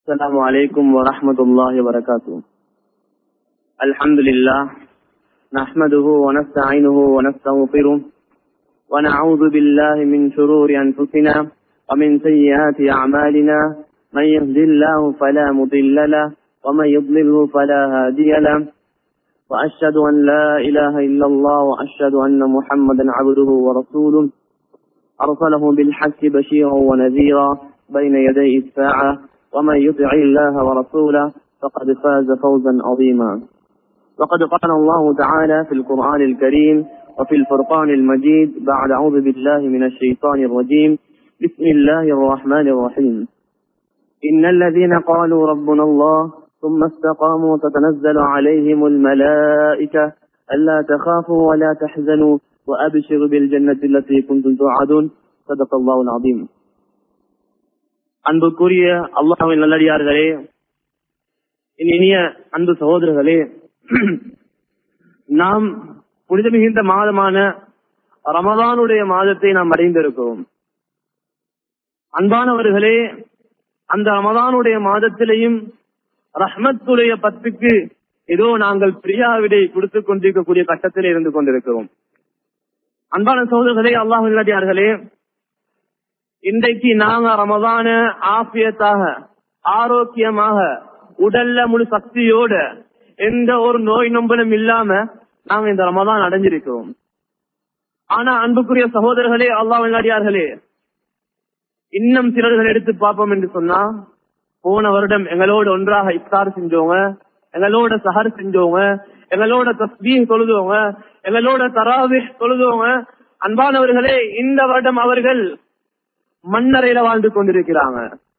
السلام عليكم ورحمة الله وبركاته الحمد لله نحمده ونستعينه ونستغفره ونعوذ بالله من شرور أنفسنا ومن سيئات أعمالنا من يهد الله فلا مضل له ومن يضلله فلا هادي له وأشهد أن لا إله إلا الله وأشهد أن محمدا عبده ورسوله أرسله بالحق بشيرا ونذيرا بين يدي الساعة ومن يطع الله ورسوله فقد فاز فوزا عظيما وقد قال الله تعالى في القرآن الكريم وفي الفرقان المجيد بعد أعوذ بالله من الشيطان الرجيم بسم الله الرحمن الرحيم إن الذين قالوا ربنا الله ثم استقاموا تتنزل عليهم الملائكة ألا تخافوا ولا تحزنوا وأبشروا بالجنة التي كنتم توعدون صدق الله العظيم அன்புக்குரிய அல்லாஹின் நல்லடியார்களே என் இனிய அன்பு சகோதரர்களே நாம் புனித மிகுந்த மாதமான ரமதானுடைய மாதத்தை நாம் அடைந்திருக்கிறோம் அன்பானவர்களே அந்த ரமதானுடைய மாதத்திலேயும் ரஹ்மத்துடைய பத்துக்கு ஏதோ நாங்கள் பிரியாவிடை கொடுத்துக் கொண்டிருக்கக்கூடிய கட்டத்திலே இருந்து கொண்டிருக்கிறோம் அன்பான சகோதரர்களே அல்லாஹ் நல்லடியார்களே இன்றைக்கு நாங்க ரமதான ஆபியத்தாக ஆரோக்கியமாக உடல்ல முழு சக்தியோட எந்த ஒரு நோய் நம்பனும் இல்லாம நாங்க இந்த ரமதான் அடைஞ்சிருக்கிறோம் ஆனா அன்புக்குரிய சகோதரர்களே அல்லாஹ் விளையாடியார்களே இன்னும் சிலர்கள் எடுத்து பார்ப்போம் என்று சொன்னா போன வருடம் எங்களோட ஒன்றாக இஃப்தார் செஞ்சவங்க எங்களோட சஹர் செஞ்சவங்க எங்களோட தஸ்பீ தொழுதவங்க எங்களோட தராவி தொழுதவங்க அன்பானவர்களே இந்த வருடம் அவர்கள் மண்ணறையில வாழ்ந்து கொண்டிருக்கிறாங்க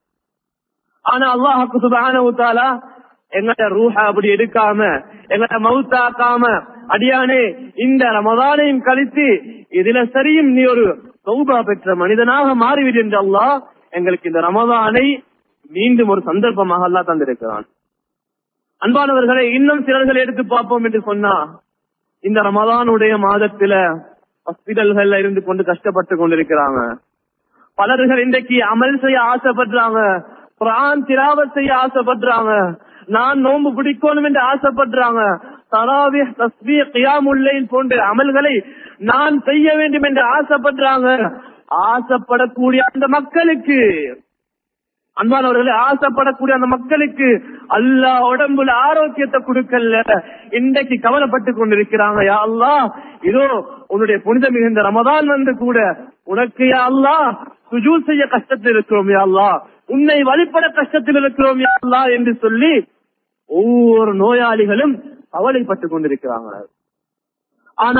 ஆனா அல்லாஹுக்கு சுபான ஊத்தாலா எங்கட ரூஹ அப்படி எடுக்காம எங்கட மவுத்தாக்காம அடியானே இந்த ரமதானையும் கழித்து இதுல சரியும் நீ ஒரு சௌபா பெற்ற மனிதனாக மாறிவிடு என்று அல்லாஹ் எங்களுக்கு இந்த ரமதானை மீண்டும் ஒரு சந்தர்ப்பமாக அல்லா தந்திருக்கிறான் அன்பானவர்களை இன்னும் சிலர்களை எடுத்து பார்ப்போம் என்று சொன்னா இந்த ரமதானுடைய மாதத்துல ஹாஸ்பிட்டல்கள்ல இருந்து கொண்டு கஷ்டப்பட்டு கொண்டிருக்கிறாங்க பலர்கள் இன்றைக்கு அமல் செய்ய ஆசைப்படுறாங்க குரான் திராவத் செய்ய ஆசைப்படுறாங்க நான் நோன்பு பிடிக்கணும் என்று ஆசைப்படுறாங்க தராவி தஸ்பீ கியாமுல்லைல் போன்ற அமல்களை நான் செய்ய வேண்டும் என்று ஆசைப்படுறாங்க ஆசைப்படக்கூடிய அந்த மக்களுக்கு அன்பானவர்களே ஆசைப்படக்கூடிய அந்த மக்களுக்கு அல்லா உடம்புல ஆரோக்கியத்தை கொடுக்கல இன்றைக்கு கவலைப்பட்டு கொண்டிருக்கிறாங்க யா அல்லா இதோ உன்னுடைய புனித மிகுந்த ரமதான் வந்து கூட உனக்கு யா அல்லா சுஜூ செய்ய கஷ்டத்தில் இருக்கிறோம் யா அல்லா உன்னை வழிபட கஷ்டத்தில் இருக்கிறோம் யா அல்லா என்று சொல்லி ஒவ்வொரு நோயாளிகளும் கவலைப்பட்டு கொண்டிருக்கிறாங்க ஆனா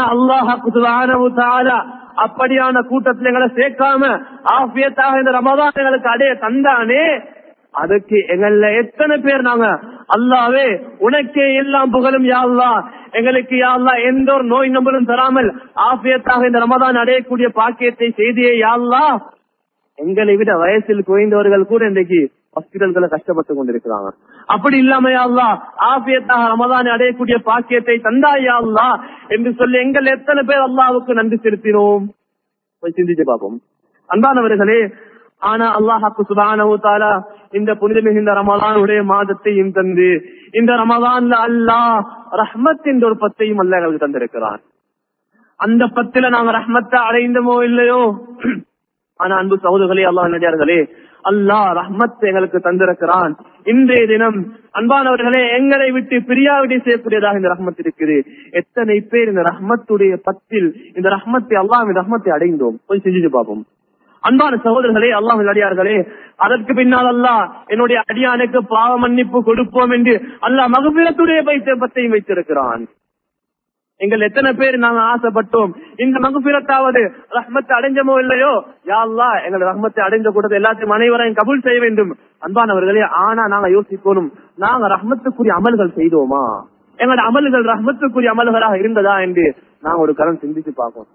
அல்லாஹ் அப்படியான கூட்டத்தில் எங்களை சேர்க்காம ஆபியத்தாக இந்த ரமதான் எங்களுக்கு அடைய தந்தானே அதுக்கு எங்கள எத்தனை பேர் நாங்க அல்லாவே உனக்கே எல்லாம் புகழும் யாழ்லா எங்களுக்கு யாழ்லா எந்த ஒரு நோய் நம்பரும் தராமல் ஆபியத்தாக இந்த ரமதான் அடையக்கூடிய பாக்கியத்தை செய்தியே யாழ்லா எங்களை விட வயசில் குறைந்தவர்கள் கூட இன்றைக்கு ஹாஸ்பிட்டல்களை கஷ்டப்பட்டு கொண்டிருக்கிறாங்க அப்படி இல்லாம அல்லா ஆபியத்தாக ரமதானை அடையக்கூடிய பாக்கியத்தை தந்தாயா அல்லா என்று சொல்லி எங்கள் எத்தனை பேர் அல்லாவுக்கு நன்றி செலுத்தினோம் போய் சிந்திச்சு பார்ப்போம் அன்பானவர்களே ஆனா அல்லாஹாக்கு சுபானவு தாலா இந்த புனித மிகுந்த ரமதானுடைய மாதத்தையும் தந்து இந்த ரமதான்ல அல்லாஹ் ரஹ்மத் என்ற ஒரு பத்தையும் அல்ல எங்களுக்கு தந்திருக்கிறான் அந்த பத்துல நாங்க ரஹ்மத்தை அடைந்தமோ இல்லையோ ஆனா அன்பு சகோதரர்களே அல்லாஹ் நடிகார்களே அல்லாஹ் ரஹ்மத் எங்களுக்கு தந்திருக்கிறான் இன்றைய தினம் அன்பானவர்களே எங்களை விட்டு பிரியாவிடை செய்யக்கூடியதாக இந்த ரஹ்மத் இருக்குது எத்தனை பேர் இந்த ரஹ்மத்துடைய பத்தில் இந்த ரஹ்மத்தை அல்லாஹ் ரஹ்மத்தை அடைந்தோம் கொஞ்சம் செஞ்சு பார்ப்போம் அன்பான சகோதரர்களே அல்லாஹ் அடியார்களே அதற்கு பின்னால் அல்லாஹ் என்னுடைய அடியானுக்கு பாவ மன்னிப்பு கொடுப்போம் என்று அல்லாஹ் மகபிரத்துடைய பத்தையும் வைத்திருக்கிறான் எங்கள் எத்தனை பேர் நாங்க ஆசைப்பட்டோம் இந்த மகுபிரத்தாவது ரஹ்மத்தை அடைஞ்சமோ இல்லையோ யாழ்லா எங்கள் ரஹ்மத்தை அடைந்த கூட்டத்தை எல்லாத்தையும் அனைவரையும் கபூல் செய்ய வேண்டும் அன்பானவர்களே ஆனா நாங்க யோசிக்கணும் நாங்க ரஹ்மத்துக்குரிய அமல்கள் செய்தோமா எங்களோட அமல்கள் ரஹ்மத்துக்குரிய அமல்களாக இருந்ததா என்று நாங்க ஒரு கரம் சிந்திச்சு பார்ப்போம்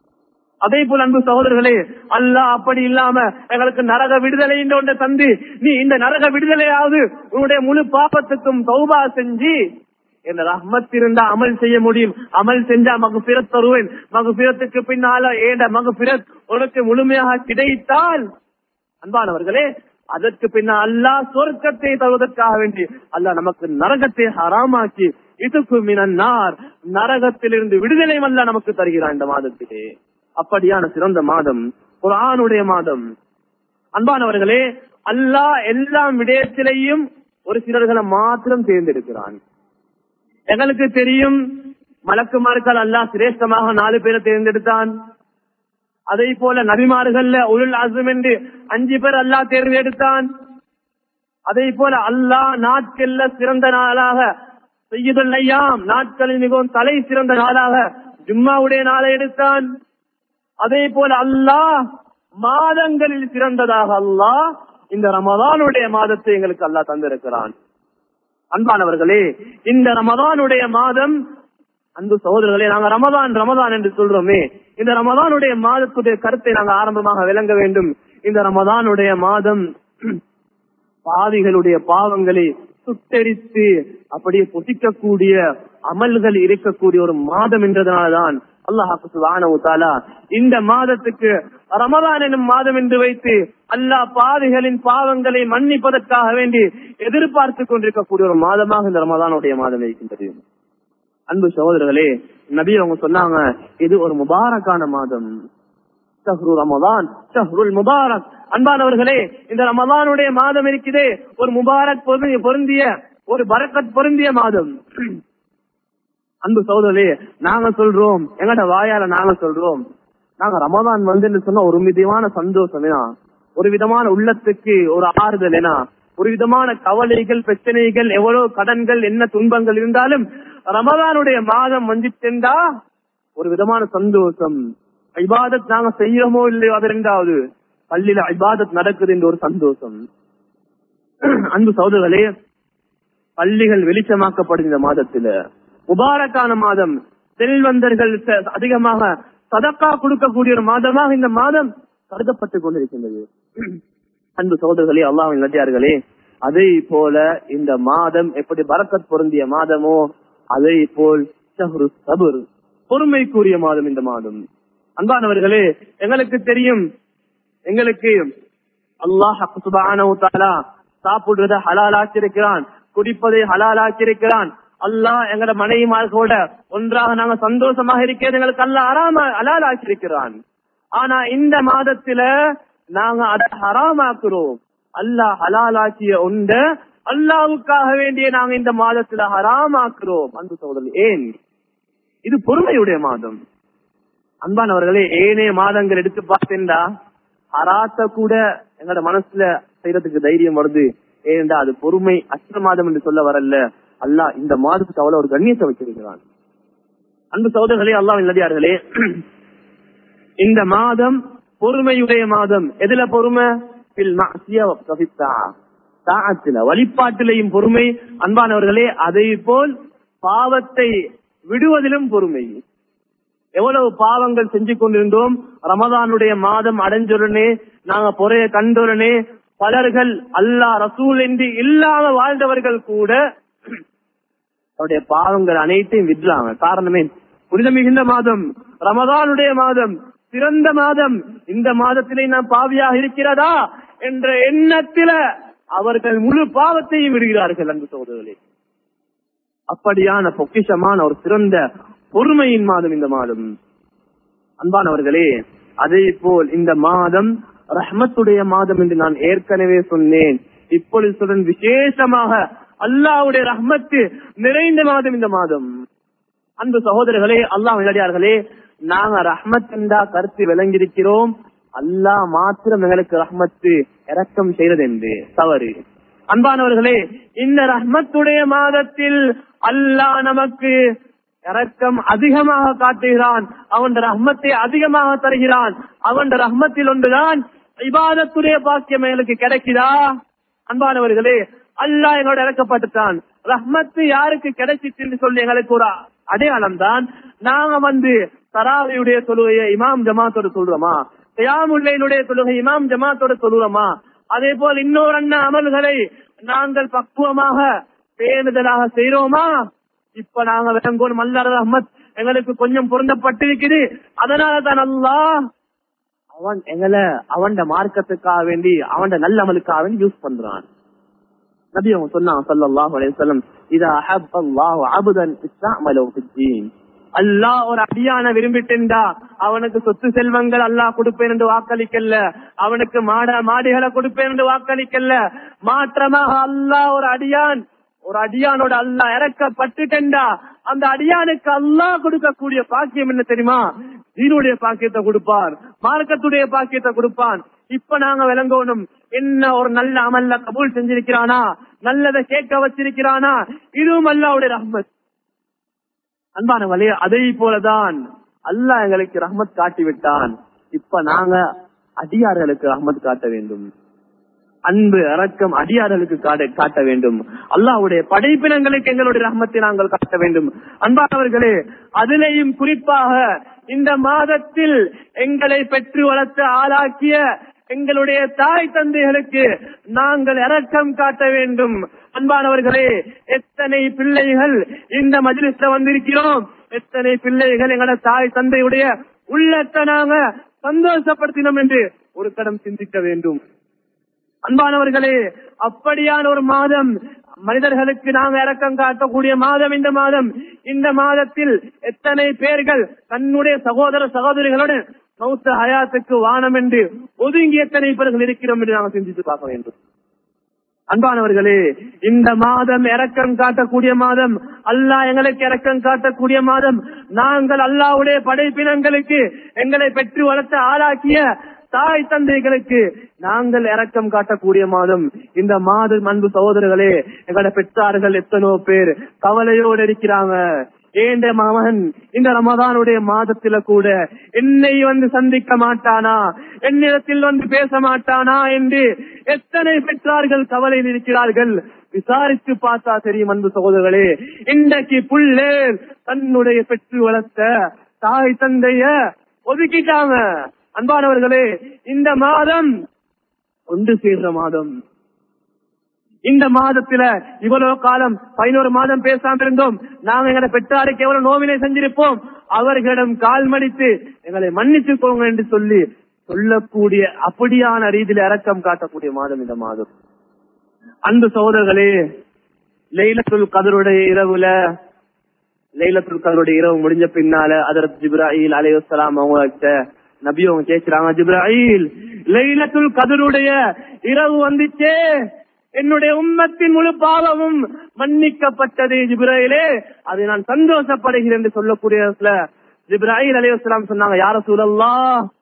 அதே போல அன்பு சகோதரர்களே அல்ல அப்படி இல்லாம எங்களுக்கு நரக விடுதலை ஒன்றை தந்து நீ இந்த நரக விடுதலையாவது உன்னுடைய முழு பாப்பத்துக்கும் சௌபா செஞ்சு என்ன ரஹ்மத் இருந்தா அமல் செய்ய முடியும் அமல் செஞ்சா மகுபிரத் தருவேன் மகுபிரத்துக்கு பின்னால ஏண்ட மகுபிரத் உனக்கு முழுமையாக கிடைத்தால் அன்பானவர்களே அதற்கு பின்னால் அல்லாஹ் சொர்க்கத்தை தருவதற்காக வேண்டி அல்லாஹ் நமக்கு நரகத்தை ஹராமாக்கி இதுக்கு மினன்னார் நரகத்திலிருந்து விடுதலை அல்ல நமக்கு தருகிறான் இந்த மாதத்திலே அப்படியான சிறந்த மாதம் குரானுடைய மாதம் அன்பானவர்களே அல்லாஹ் எல்லா விடயத்திலையும் ஒரு சிலர்களை மாத்திரம் தேர்ந்தெடுக்கிறான் எங்களுக்கு தெரியும் மலக்குமார்கள் அல்லாஹ் சிரேஷ்டமாக நாலு பேரை தேர்ந்தெடுத்தான் அதே போல நபிமார்கள்ல உருள் அசும் என்று அஞ்சு பேர் அல்லாஹ் தேர்ந்தெடுத்தான் அதே போல அல்லாஹ் நாட்கள்ல சிறந்த நாளாக செய்யுதல் ஐயாம் நாட்களில் மிகவும் தலை சிறந்த நாளாக ஜும்மாவுடைய நாளை எடுத்தான் அதே போல அல்லாஹ் மாதங்களில் சிறந்ததாக அல்லாஹ் இந்த ரமதானுடைய மாதத்தை எங்களுக்கு அல்லாஹ் தந்திருக்கிறான் அன்பானவர்களே இந்த ரமதானுடைய மாதம் அன்பு சகோதரர்களே நாங்க ரமதான் ரமதான் என்று சொல்றோமே இந்த ரமதானுடைய மாதத்துடைய கருத்தை நாங்க ஆரம்பமாக விளங்க வேண்டும் இந்த ரமதானுடைய மாதம் பாவிகளுடைய பாவங்களை சுட்டரித்து அப்படியே பொசிக்கக்கூடிய அமல்கள் இருக்கக்கூடிய ஒரு மாதம் என்றதனால்தான் அல்லாஹால இந்த மாதத்துக்கு ரமதான் எனும் மாதம் என்று வைத்து அல்லாஹ் பாவிகளின் பாவங்களை மன்னிப்பதற்காக வேண்டி எதிர்பார்த்து கொண்டிருக்கக்கூடிய ஒரு மாதமாக இந்த ரமதானுடைய மாதம் இருக்கின்றது அன்பு சகோதரர்களே நபி அவங்க சொன்னாங்க இது ஒரு முபாரக்கான மாதம் ஷஹ்ரு ரமதான் ஷஹ்ருல் முபாரக் அன்பானவர்களே இந்த ரமதானுடைய மாதம் இருக்குதே ஒரு முபாரக் பொருந்திய- பொருந்திய ஒரு பரக்கத் பொருந்திய மாதம் அன்பு சகோதரே நாங்க சொல்றோம் எங்கட வாயால நாங்க சொல்றோம் நாங்க ரமதான் வந்து சொன்னா ஒரு விதமான சந்தோஷம் ஏன்னா ஒரு விதமான உள்ளத்துக்கு ஒரு ஆறுதல் ஏன்னா ஒரு விதமான கவலைகள் பிரச்சனைகள் எவ்வளவு கடன்கள் என்ன துன்பங்கள் இருந்தாலும் ரமதானுடைய மாதம் வந்துட்டா ஒரு விதமான சந்தோஷம் ஐபாதத் நாங்க செய்யறோமோ இல்லையோ அது ரெண்டாவது பள்ளியில ஐபாதத் நடக்குது என்ற ஒரு சந்தோஷம் அன்பு சகோதரர்களே பள்ளிகள் வெளிச்சமாக்கப்படும் இந்த மாதத்துல முபாரக்கான மாதம் செல்வந்தர்கள் ச- அதிகமாக சதக்கா கொடுக்கக்கூடிய ஒரு மாதமாக இந்த மாதம் கருதப்பட்டுக் கொண்டிருக்கின்றது அன்பு சகோதரர்களே அல்லாஹின் நதியார்களே அதே போல இந்த மாதம் எப்படி பரக்கத் பொருந்திய மாதமோ அதே போல் ஷஹ்ரு சபுர் பொறுமைக்குரிய மாதம் இந்த மாதம் அன்பானவர்களே எங்களுக்கு தெரியும் எங்களுக்கு அல்லாஹ் சுப்ஹானஹு வ தஆலா சாப்பிடுறத ஹலாலாக்கியிருக்கிறான் குடிப்பதை ஹலாலாக்கியிருக்கிறான் அல்லாஹ் எங்கட மனைவிமார்களோட ஒன்றாக நாங்க சந்தோஷமாக இருக்கிறது எங்களுக்கு அல்லாஹ் அறாம ஹலாலாக்கியிருக்கிறான் ஆனா இந்த மாதத்துல நாங்க அதை ஹராமாக்குறோம் அல்லாஹ் ஹலாலாக்கிய உண்ட அல்லாவுக்காக வேண்டிய நாங்க இந்த மாதத்துல ஹராமாக்குறோம் அன்பு சகோதரர் ஏன் இது பொறுமையுடைய மாதம் அன்பானவர்களே ஏனைய மாதங்கள் எடுத்து பார்த்தேன்டா ஹராத்த கூட எங்களோட மனசுல செய்யறதுக்கு தைரியம் வருது ஏனென்றா அது பொறுமை அச்ச மாதம் என்று சொல்ல வரல அல்லாஹ் இந்த மாதத்துக்கு அவ்வளவு ஒரு கண்ணியத்தை வச்சிருக்கிறான் அன்பு சகோதரர்களே அல்லாஹ் நல்லடியார்களே இந்த மாதம் பொறுமையுடைய மாதம் எதுல பொறுமை பில் மஅசியா வ கஃபித்தா. தாஅத்தில வழிபாட்டிலையும் பொறுமை அன்பானவர்களே அதே போல் பாவத்தை விடுவதிலும் பொறுமை எவ்வளவு பாவங்கள் செஞ்சு கொண்டிருந்தோம் ரமதானுடைய மாதம் அடைஞ்சுடனே நாங்க பொறைய கண்டுடனே பலர்கள் அல்லாஹ் ரசூல் என்று இல்லாம வாழ்ந்தவர்கள் கூட அவருடைய பாவங்கள் அனைத்தையும் விடுறாங்க காரணமே புனித மிகுந்த மாதம் ரமதானுடைய மாதம் சிறந்த மாதம் இந்த மாதத்திலே நாம் பாவியாக இருக்கிறதா என்ற எண்ணத்தில அவர்கள் முழு பாவத்தையும் விடுகிறார்கள் அன்பு சகோதரர்களே அப்படியான பொக்கிஷமான ஒரு சிறந்த பொறுமையின் மாதம் இந்த மாதம் அன்பானவர்களே அதே போல் இந்த மாதம் ரஹ்மத்துடைய மாதம் என்று நான் ஏற்கனவே சொன்னேன் இப்பொழுது சொல்றேன் விசேஷமாக அல்லாஹ்வுடைய ரஹ்மத்து நிறைந்த மாதம் இந்த மாதம் அன்பு சகோதரர்களே அல்லாஹ் விளையாடியார்களே நாங்க ரஹ்மத் என்றா கருத்து விளங்கியிருக்கிறோம் அல்லாஹ் மாத்திரம் எங்களுக்கு ரஹ்மத்து இரக்கம் செய்வது என்று தவறு அன்பானவர்களே இந்த ரஹ்மத்துடைய மாதத்தில் அல்லாஹ் நமக்கு இரக்கம் அதிகமாக காட்டுகிறான் அவன் ரஹ்மத்தை அதிகமாக தருகிறான் அவன் ரஹ்மத்தில் ஒன்றுதான் இபாதத்துடைய பாக்கியம் எங்களுக்கு கிடைக்குதா அன்பானவர்களே அல்லாஹ் எங்களோட இறக்கப்பட்டுட்டான் ரஹ்மத்து யாருக்கு கிடைச்சிச்சுன்னு சொல்லி எங்களுக்கு ஒரு அடையாளம் தான் நாங்க வந்து தராவியுடைய தொழுகையை இமாம் ஜமாத்தோட சொல்றோமா தயாமுல்லையினுடைய தொழுகை இமாம் ஜமாத்தோட சொல்றோமா அதே போல் இன்னொரு அண்ணா அமல்களை நாங்கள் பக்குவமாக பேணுதலாக செய்யறோமா இப்ப நாங்க விளங்கோன் மல்லர் அஹ்மத் எங்களுக்கு கொஞ்சம் பொருந்தப்பட்டிருக்குது அதனால தான் அல்லாஹ் அவன் எங்களை அவன் மார்க்கத்துக்காக வேண்டி அவன் நல்ல அமலுக்காக வேண்டி யூஸ் பண்றான் நபி அவங்க சொன்னாங்க ஸல்லல்லாஹு அலைஹி வஸல்லம் இதா அஹப்ப அல்லாஹு அப்தன் இஸ்தஅமலு ஃபித்தீன் அல்லாஹ் ஒரு அடியான விரும்பிட்டா அவனுக்கு சொத்து செல்வங்கள் அல்லாஹ் கொடுப்பேன் என்று வாக்களிக்கல அவனுக்கு மாட மாடிகளை கொடுப்பேன் என்று வாக்களிக்கல மாற்றமாக அல்லாஹ் ஒரு அடியான் ஒரு அடியானோட அல்லாஹ் இறக்கப்பட்டுட்டா அந்த அடியானுக்கு அல்லாஹ் கொடுக்கக்கூடிய பாக்கியம் என்ன தெரியுமா தீனுடைய பாக்கியத்தை கொடுப்பார் மார்க்கத்துடைய பாக்கியத்தை கொடுப்பான் இப்ப நாங்க விளங்கணும் என்ன ஒரு நல்ல அமல்ல கபூல் செஞ்சிருக்கிறானா நல்லதை கேட்க வச்சிருக்கிறானா இதுவும் அல்லாவுடைய ரஹ்மத் அன்பானவளே அதை போலதான் அல்லாஹ் எங்களுக்கு ரஹ்மத் காட்டி விட்டான் இப்ப நாங்க அடியார்களுக்கு ரஹ்மத் காட்ட வேண்டும் அன்பு அரக்கம் அடியார்களுக்கு காட்ட- காட்ட வேண்டும் அல்லாஹ்வுடைய படைப்பினங்களுக்கு எங்களுடைய ரஹ்மத்தை நாங்கள் காட்ட வேண்டும் அன்பானவர்களே அதிலேயும் குறிப்பாக இந்த மாதத்தில் எங்களை பெற்று வளர்த்து ஆளாக்கிய எங்களுடைய தாய் தந்தைகளுக்கு நாங்கள் இரக்கம் காட்ட வேண்டும் அன்பானவர்களே எத்தனை பிள்ளைகள் இந்த மஜ்லிஸ்ல வந்திருக்கிறோம் எத்தனை பிள்ளைகள் எங்களோட தாய் தந்தையுடைய உள்ளத்தை நாங்க சந்தோஷப்படுத்தினோம் என்று ஒரு கடம் சிந்திக்க வேண்டும் அன்பானவர்களே அப்படியான ஒரு மாதம் மனிதர்களுக்கு நாங்க இரக்கம் காட்டக்கூடிய மாதம் இந்த மாதம் இந்த மாதத்தில் எத்தனை பேர்கள் தன்னுடைய சகோதர சகோதரிகளுடன் மௌத்த ஹயாத்துக்கு வானம் என்று ஒதுங்கி எத்தனை பேர்கள் இருக்கிறோம் என்று நாங்கள் சிந்தித்து பார்க்க வேண்டும் அன்பானவர்களே இந்த மாதம் இரக்கம் காட்டக்கூடிய மாதம் அல்லாஹ் எங்களுக்கு இரக்கம் காட்டக்கூடிய மாதம் நாங்கள் அல்லாஹ்வுடைய படைப்பினங்களுக்கு எங்களை பெற்று வளர்த்த ஆளாக்கிய தாய் தந்தைகளுக்கு நாங்கள் இரக்கம் காட்டக்கூடிய மாதம் இந்த மாதம் அன்பு சகோதரர்களே எங்களோட பெற்றார்கள் எத்தனோ பேர் கவலையோடு இருக்கிறாங்க ஏண்ட மகன் இந்த ரமதானுடைய மாதத்தில கூட என்னை வந்து சந்திக்க மாட்டானா என்னிடத்தில் வந்து பேச மாட்டானா என்று எத்தனை பெற்றார்கள் கவலையில் இருக்கிறார்கள் விசாரித்து பார்த்தா தெரியும் அன்பு சகோதரர்களே இன்றைக்கு புள்ளே தன்னுடைய பெற்று வளர்த்த தாய் தந்தைய ஒதுக்கிட்டாங்க அன்பானவர்களே இந்த மாதம் ஒன்று சேர்ந்த மாதம் இந்த மாதத்துல இவ்வளவு காலம் பதினோரு மாதம் பேசாம இருந்தோம் நாங்க எங்களை பெற்றாருக்கு எவ்வளவு நோவினை செஞ்சிருப்போம் அவர்களிடம் கால் மடித்து எங்களை மன்னிச்சுக்கோங்க என்று சொல்லி சொல்லக்கூடிய அப்படியான ரீதியில இரக்கம் காட்டக்கூடிய மாதம் இந்த மாதம் அன்பு சகோதரர்களே லைலத்துல் கதருடைய இரவுல லைலத்துல் கதருடைய இரவு முடிஞ்ச பின்னால அதரத் ஜிப்ராஹில் அலையுஸ்லாம் அவங்ககிட்ட நபி அவங்க கேட்கிறாங்க ஜிப்ராஹில் லைலத்துல் கதருடைய இரவு வந்துச்சே என்னுடைய உம்மத்தின் முழு பாவமும் மன்னிக்கப்பட்டது ஜிப்ராஹிலே அதை நான் சந்தோஷப்படுகிறேன் என்று சொல்லக்கூடிய இடத்துல ஜிப்ராஹில் அலையுஸ்லாம் சொன்னாங்க யார சூழல்லா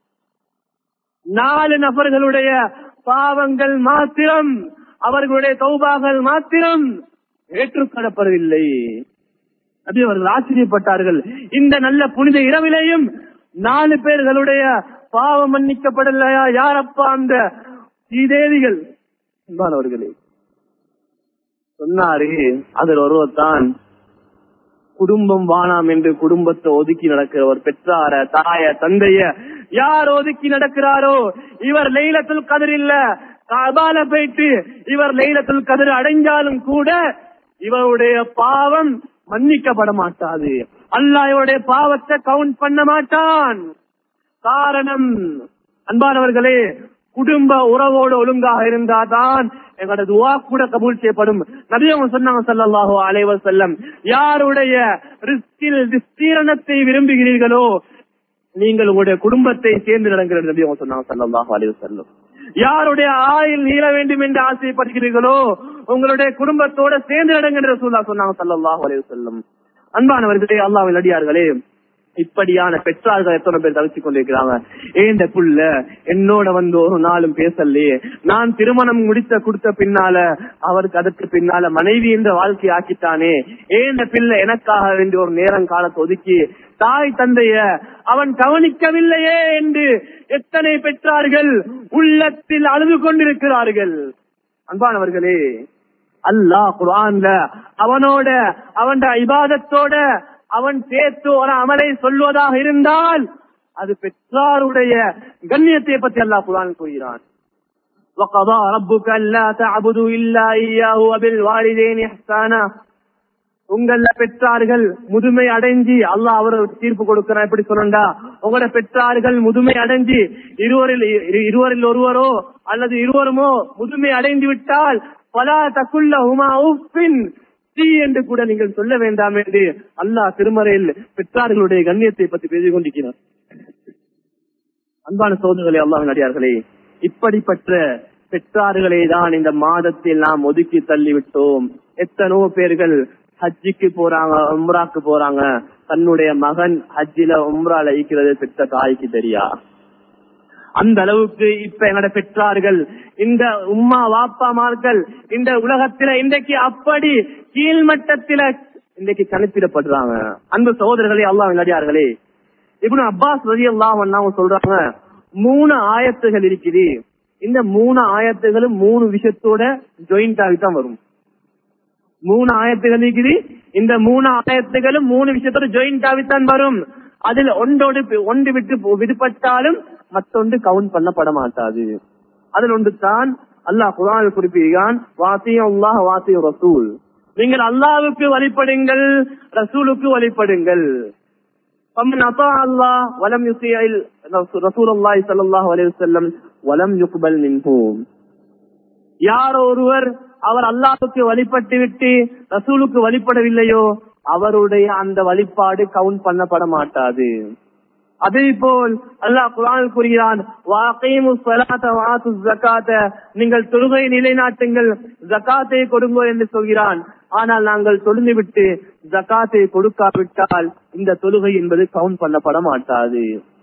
நாலு நபர்களுடைய பாவங்கள் மாத்திரம் அவர்களுடைய தௌபாகள் மாத்திரம் ஏற்றுக்கொள்ளப்படவில்லை அப்படி அவர்கள் ஆச்சரியப்பட்டார்கள் இந்த நல்ல புனித இரவிலேயும் நாலு பேர்களுடைய பாவம் மன்னிக்கப்படலையா யாரப்பா அந்த ஸ்ரீதேவிகள் அன்பானவர்களே சொன்னாரு அதில் ஒருவர் தான் குடும்பம் வானாம் என்று குடும்பத்தை ஒதுக்கி நடக்கிறவர் பெற்றார தாய தந்தைய யார் ஒதுக்கி நடக்கிறாரோ இவர் லைலத்துல் கதிர் இல்ல கபால போயிட்டு இவர் லைலத்துல் கதிர் அடைஞ்சாலும் கூட இவருடைய பாவம் மன்னிக்கப்பட மாட்டாது அல்லாஹ் இவருடைய பாவத்தை கவுண்ட் பண்ண மாட்டான் காரணம் அன்பானவர்களே குடும்ப உறவோடு ஒழுங்காக இருந்தாதான் எங்களோட துவா கூட கபூல் செய்யப்படும் நபியவங்க சொன்னாங்க ஸல்லல்லாஹு அலைஹி வஸல்லம் யாருடைய ரிஸ்கில் விஸ்தீரணத்தை விரும்புகிறீர்களோ நீங்கள் உங்களுடைய குடும்பத்தை சேர்ந்து நடங்கிறது நபி அவங்க சொன்னாங்க ஸல்லல்லாஹு அலைஹி வஸல்லம் யாருடைய ஆயுள் நீள வேண்டும் என்று ஆசைப்படுகிறீர்களோ உங்களுடைய குடும்பத்தோட சேர்ந்து நடங்கின்ற சூழலா சொன்னாங்க ஸல்லல்லாஹு அலைஹி வஸல்லம் அன்பானவர்களே அல்லாஹ்வின் அடியார்களே இப்படியான பெற்றார்கள் எத்தனை பேர் தவிச்சு கொண்டிருக்கிறாங்க ஏந்த புள்ள என்னோட வந்து ஒரு நாளும் பேசலையே நான் திருமணம் முடித்த கொடுத்த பின்னால அவருக்கு அதற்கு பின்னால மனைவி என்ற வாழ்க்கை ஆக்கித்தானே ஏந்த பிள்ளை எனக்காக வேண்டிய ஒரு நேரம் காலத்தை ஒதுக்கி தாய் தந்தைய அவன் கவனிக்கவில்லையே என்று எத்தனை பெற்றார்கள் உள்ளத்தில் அழுது கொண்டிருக்கிறார்கள் அன்பானவர்களே அல்லாஹ் குர்ஆன்ல அவனோட அவன் இபாதத்தோட அவன் சேர்த்து ஒரு அமலை சொல்வதாக இருந்தால் அது பெற்றாருடைய கண்ணியத்தை பற்றி அல்லாஹ் குர்ஆன் கூறுகிறான் وقضى ربك ألا تعبدوا إلا إياه وبالوالدين إحسانا உங்கள பெற்றார்கள் முதுமை அடைஞ்சி அல்லாஹ் அவர் தீர்ப்பு கொடுக்கிறான் எப்படி சொல்லண்டா உங்களோட பெற்றார்கள் முதுமை அடைஞ்சி இருவரில் இரு- இருவரில் ஒருவரோ அல்லது இருவருமோ முதுமை அடைந்து விட்டால் பலா தக்குள்ள உமா உப்பின் தீ என்று கூட நீங்கள் சொல்ல வேண்டாம் என்று அல்லாஹ் திருமறையில் பெற்றார்களுடைய கண்ணியத்தை பற்றி பேசிக் கொண்டிருக்கிறார் அன்பான சோதர்களே அல்லாஹ் நடிகார்களே இப்படிப்பட்ட பெற்றார்களை தான் இந்த மாதத்தில் நாம் ஒதுக்கி தள்ளிவிட்டோம் எத்தனோ பேர்கள் ஹஜ்ஜிக்கு போறாங்க உம்ராக்கு போறாங்க தன்னுடைய மகன் ஹஜ்ஜில உம்ரால ஈக்கிறது பெற்ற தாய்க்கு தெரியா அந்த அளவுக்கு இப்ப எங்கட பெற்றார்கள் இந்த உம்மா வாப்பாமார்கள் இந்த உலகத்தில இன்றைக்கு அப்படி கீழ்மட்டத்தில இன்றைக்கு கணிப்பிடப்படுறாங்க அன்பு சகோதரர்களே அல்லாஹ் நடிகார்களே இப்னு அப்பாஸ் ரதி அல்லாஹ் சொல்றாங்க மூணு ஆயத்துகள் இருக்குது இந்த மூணு ஆயத்துகளும் மூணு விஷயத்தோட ஜாயிண்ட் ஆகித்தான் வரும் மூணு ஆயத்துகள் இருக்குது இந்த மூணு ஆயத்துகளும் மூணு விஷயத்தோட ஜாயிண்ட் ஆகித்தான் வரும் அதில் ஒன்றோடு பி- ஒன்று விட்டு போ- விடுபட்டாலும் மற்றொன்று கவுண்ட் பண்ணப்பட மாட்டாது அதில் ஒன்று தான் அல்லாஹ் குரான் குறிப்பிடுகிறான் வாசியம் அல்லாஹ் வாசியம் ரசூல் நீங்கள் அல்லாஹ்வுக்கு வழிபடுங்கள் ரசூலுக்கு வழிபடுங்கள் فمن أطاع الله ولم يطيع ال- رسول الله صلى الله عليه وسلم ولم يقبل منه யார் ஒருவர் அவர் அல்லாஹ்வுக்கு வழிபட்டு விட்டு ரசூலுக்கு வழிபடவில்லையோ அவருடைய அந்த வழிபாடு கவுண்ட் பண்ணப்பட மாட்டாது அதே போல் அல்லாஹ் குரான் கூறுகிறான் "வஅகீமு ஸலாத்த வஆத்து ஸகாத்த நீங்கள் தொழுகை நிலைநாட்டுங்கள் ஜகாத்தை கொடுங்கோ என்று சொல்கிறான் ஆனால் நாங்கள் தொழுந்து விட்டு ஜகாத்தை கொடுக்காவிட்டால் இந்த தொழுகை என்பது கவுண்ட் பண்ணப்பட மாட்டாது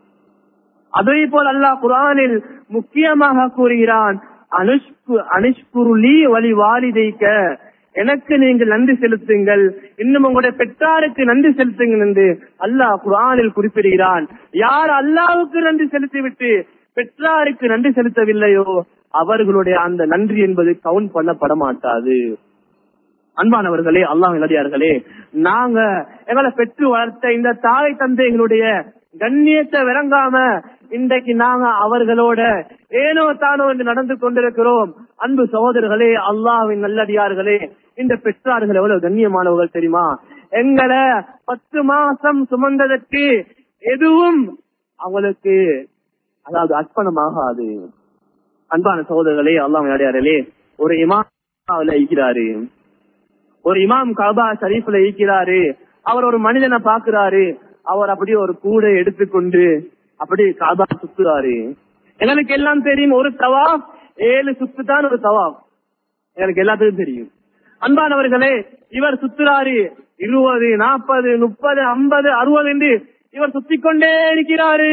அதே போல் அல்லாஹ் குரானில் முக்கியமாக கூறுகிறான் அனுஷ்கு அனுஷ்குருளி வழி வாலிதைக்க எனக்கு நீங்கள் நன்றி செலுத்துங்கள் இன்னும் உங்களுடைய பெற்றாருக்கு நன்றி செலுத்துங்கள் என்று அல்லாஹ் குரானில் குறிப்பிடுகிறான் யார் அல்லாஹ்வுக்கு நன்றி செலுத்திவிட்டு பெற்றாருக்கு நன்றி செலுத்தவில்லையோ அவர்களுடைய அந்த நன்றி என்பது கவுண்ட் பண்ணப்பட மாட்டாது அன்பானவர்களே அல்லாஹ் நடிகார்களே நாங்க எங்களை பெற்று வளர்த்த இந்த தாய் தந்தைகளுடைய கண்ணியத்தை விளங்காம இன்றைக்கு நாங்க அவர்களோட ஏனோ தானோ என்று நடந்து கொண்டிருக்கிறோம் அன்பு சகோதரர்களே அல்லாஹ்வின் நல்லடியார்களே இந்த பெற்றார்கள் எவ்வளவு கண்ணியமானவர்கள் தெரியுமா எங்களை பத்து மாசம் சுமந்ததற்கு எதுவும் அவங்களுக்கு அதாவது அர்ப்பணமாகாது அன்பான சகோதரர்களே அல்லாஹ் நடிகார்களே ஒரு இமாம் இருக்கிறாரு ஒரு இமாம் கபா ஷரீஃப்ல இருக்கிறாரு அவர் ஒரு மனிதனை பாக்குறாரு அவர் அப்படியே ஒரு கூடை எடுத்துக்கொண்டு அப்படி காபா சுத்துறாரு எங்களுக்கு எல்லாம் தெரியும் ஒரு தவாப் ஏழு சுத்து தான் ஒரு தவாப் எனக்கு எல்லாத்துக்கும் தெரியும் அன்பானவர்களே இவர் சுத்துறாரு இருபது நாற்பது முப்பது ஐம்பது அறுபது என்று இவர் சுத்திக் கொண்டே இருக்கிறாரு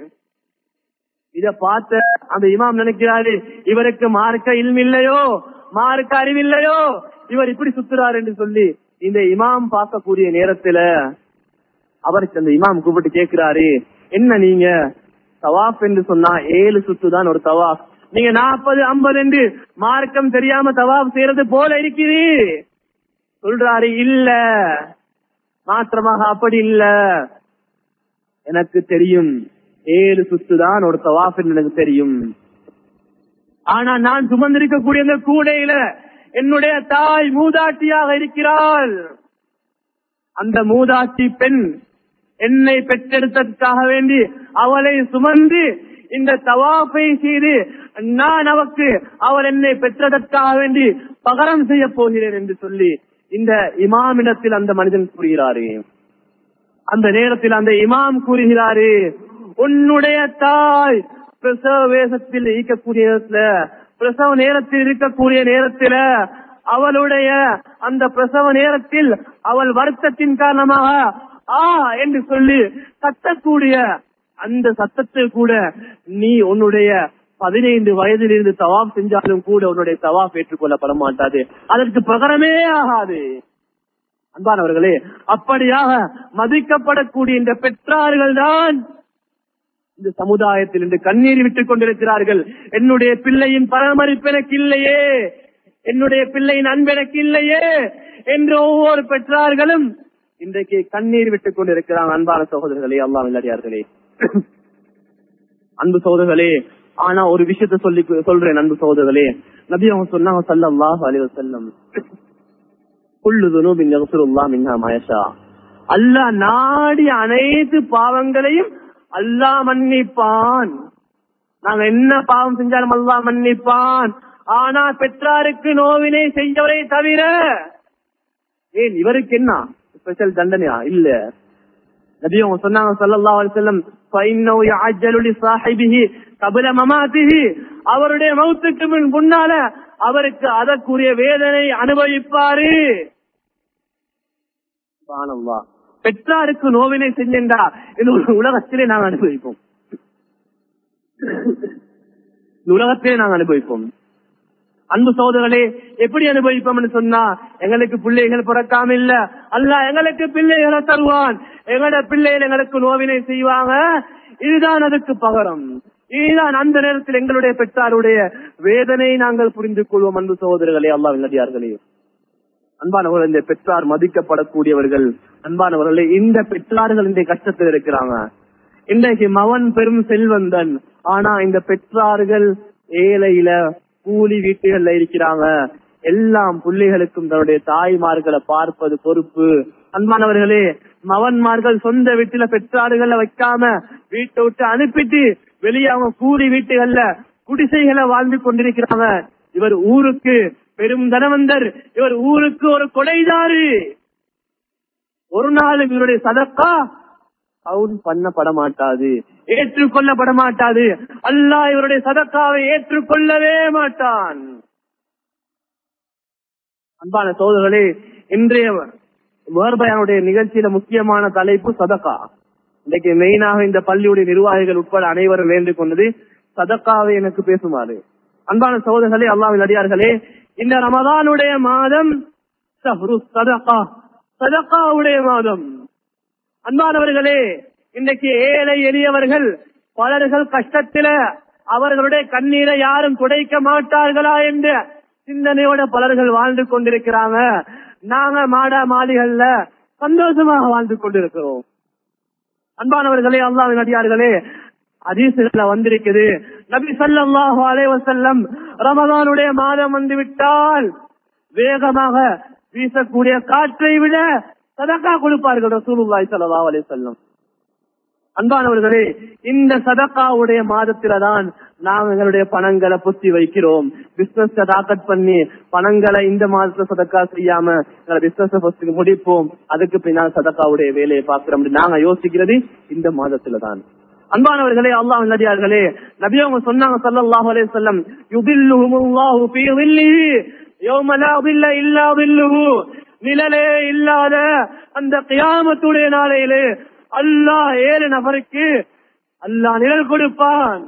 இத பார்த்த அந்த இமாம் நினைக்கிறாரு இவருக்கு மார்க்க இல்லையோ மார்க்க அறிவில்லையோ இவர் இப்படி சுத்துறாரு என்று சொல்லி இந்த இமாம் பார்க்கக்கூடிய நேரத்துல அவருக்கு அந்த இமாம் கூப்பிட்டு கேக்குறாரு என்ன நீங்க தவாஃப் என்று சொன்னா ஏழு சுத்து தான் ஒரு தவாஃப் நீங்க நாற்பது ஐம்பது என்று மார்க்கம் தெரியாம தவாஃப் செய்யறது போல இருக்குது சொல்றாரு இல்ல மாற்றமாக அப்படி இல்ல எனக்கு தெரியும் ஏழு சுத்து தான் ஒரு தவாஃப் என்று எனக்கு தெரியும் ஆனா நான் சுமந்திருக்கக்கூடிய இந்த கூடையில என்னுடைய தாய் மூதாட்டியாக இருக்கிறாள் அந்த மூதாட்டி பெண் என்னை பெற்றெடுத்ததற்காக வேண்டி அவளை சுமந்து இந்த தவாப்பை செய்து நான் அவக்கு அவள் என்னை பெற்றதற்காக வேண்டி பகரம் செய்ய போகிறேன் என்று சொல்லி இந்த இமாமிடத்தில் அந்த மனிதன் கூறுகிறாரு அந்த நேரத்தில் அந்த இமாம் கூறுகிறாரு உன்னுடைய தாய் பிரசவ வேஷத்தில் இருக்கக்கூடிய நேரத்துல பிரசவ நேரத்தில் இருக்கக்கூடிய நேரத்துல அவளுடைய அந்த பிரசவ நேரத்தில் அவள் வருத்தத்தின் காரணமாக ஆ என்று சொல்லி கத்தக்கூடிய அந்த சத்தத்தை கூட நீ உன்னுடைய பதினைந்து வயதிலிருந்து தவாப் செஞ்சாலும் கூட உன்னுடைய தவாப் ஏற்றுக்கொள்ளப்பட மாட்டாது அதற்கு பகரமே ஆகாது அன்பானவர்களே அப்படியாக மதிக்கப்படக்கூடிய இந்த பெற்றார்கள் தான் இந்த சமுதாயத்தில் இன்று கண்ணீர் விட்டுக் கொண்டிருக்கிறார்கள் என்னுடைய பிள்ளையின் பராமரிப்பு எனக்கு இல்லையே என்னுடைய பிள்ளையின் அன்பு எனக்கு இல்லையே என்று ஒவ்வொரு பெற்றார்களும் இன்றைக்கு கண்ணீர் விட்டுக் கொண்டிருக்கிறாங்க அன்பான சகோதரர்களே அல்லாஹ் இல்லடியார்களே அன்பு சகோதரர்களே ஆனா ஒரு விஷயத்த சொல்லி சொல்றேன் அன்பு சகோதரர்களே நபி அவங்க சொன்னாங்க சல்லல்லாஹு அலைஹி வஸல்லம் குள்ளுதுனும் யக்ஃபிருல்லா மின்ஹா மயஷா அல்லாஹ் நாடி அனைத்து பாவங்களையும் அல்லாஹ் மன்னிப்பான் நாங்க என்ன பாவம் செஞ்சாலும் அல்லாஹ் மன்னிப்பான் ஆனா பெற்றாருக்கு நோவினை செய்யவரை தவிர ஏன் இவருக்கு என்ன ஸ்பெஷல் தண்டனையா இல்ல நபி அவங்க சொன்னாங்க ஸல்லல்லாஹு அலைஹி வஸல்லம் ஃபைன்னஹு يعجل لصاحبه قبل مماته அவருடைய மௌத்துக்கு முன் முன்னால அவருக்கு அதற்குரிய வேதனை அனுபவிப்பாரு சுப்ஹானல்லாஹ் பெற்றாருக்கு நோவினை செஞ்சா இந்த உலகத்திலே நாங்கள் அனுபவிப்போம் இந்த உலகத்திலே நாங்கள் அனுபவிப்போம் அன்பு சோதரர்களே எப்படி அனுபவிப்போம்னு சொன்னா எங்களுக்கு பிள்ளைகள் பிறக்காம இல்ல அல்ல எங்களுக்கு பிள்ளைகளை தருவான் எங்களோட பிள்ளைகள் எங்களுக்கு நோவினை செய்வாங்க இதுதான் அதுக்கு பகரம் இதுதான் அந்த நேரத்தில் எங்களுடைய பெற்றாருடைய வேதனை நாங்கள் புரிந்து கொள்வோம் அன்பு சகோதரர்களே அல்லா வில்லடியார்களே அன்பானவர்கள் இந்த பெற்றார் மதிக்கப்படக்கூடியவர்கள் அன்பானவர்களே இந்த பெற்றார்கள் இந்த கஷ்டத்தில் இருக்கிறாங்க இன்றைக்கு மவன் பெரும் செல்வந்தன் ஆனா இந்த பெற்றார்கள் ஏழையில கூலி வீட்டுகள்ல இருக்கிறாங்க எல்லாம் பிள்ளைகளுக்கும் தன்னுடைய தாய்மார்களை பார்ப்பது பொறுப்பு அன்பானவர்களே மவன்மார்கள் சொந்த வீட்டுல பெற்றாறுகளை வைக்காம வீட்டை விட்டு அனுப்பிட்டு வெளியே அவங்க கூலி வீட்டுகள்ல குடிசைகளை வாழ்ந்து கொண்டிருக்கிறாங்க இவர் ஊருக்கு பெரும் தனவந்தர் இவர் ஊருக்கு ஒரு கொடைதாரு ஒரு நாள் இவருடைய சதக்கா கவுன் பண்ணப்பட மாட்டாது ஏற்றுக்கொள்ளப்பட மாட்டாது அல்லாஹ் இவருடைய சதக்காவை ஏற்றுக்கொள்ளவே மாட்டான் அன்பான சோதர்களே இன்றைய வேர்பயானுடைய நிகழ்ச்சியில முக்கியமான தலைப்பு சதக்கா இன்னைக்கு மெயினாக இந்த பள்ளியுடைய நிர்வாகிகள் உட்பட அனைவரும் வேண்டிக் கொண்டது சதக்காவை எனக்கு பேசுமாறு அன்பான சகோதரர்களே அல்லாவின் அடியார்களே இந்த ரமதானுடைய மாதம் ஷஹ்ரு சதகா சதகாவுடைய மாதம் அன்பானவர்களே இன்றைக்கு ஏழை எளியவர்கள் பலர்கள் கஷ்டத்தில அவர்களுடைய கண்ணீரை யாரும் துடைக்க மாட்டார்களா என்ற சிந்தனையோட பலர்கள் வாழ்ந்து கொண்டிருக்கிறாங்க நாங்க மாடா மாளிகள்ல சந்தோஷமாக வாழ்ந்து கொண்டிருக்கிறோம் அன்பானவர்களே அல்லாவின் அடியார்களே அதீசுல வந்திருக்குது நபி ஸல்லல்லாஹு அலைஹி வஸல்லம் ரமலானுடைய மாதம் வந்து விட்டால் வேகமாக வீசக்கூடிய காற்றை விட சதக்கா கொடுப்பார்கள் ரசூலுல்லாஹி ஸல்லல்லாஹு அலைஹி வஸல்லம் அன்பானவர்களே இந்த சதக்காவுடைய மாதத்தில தான் நாம் எங்களுடைய பணங்களை புத்தி வைக்கிறோம் பிசினஸ் டாக்கெட் பண்ணி பணங்களை இந்த மாதத்துல சதக்கா செய்யாம எங்களை பிசினஸ் முடிப்போம் அதுக்கு பின்னால் சதக்காவுடைய வேலையை பார்க்கிறோம் நாங்க யோசிக்கிறது இந்த மாதத்துல தான் அன்பானவர்களே அல்லாஹ் நடிகார்களே நபி அவங்க சொன்னாங்க ஸல்லல்லாஹு அலைஹி வஸல்லம் யுதில்லுஹுமுல்லாஹு ஃபீ ظில்லிஹி யௌம லா ظில்ல இல்லா ظில்லுஹு நிழலே இல்லாத அந்த கியாமத்துடைய நாளையிலே அல்லாஹ் ஏழு நபருக்கு அல்லாஹ் நிழல் கொடுப்பான்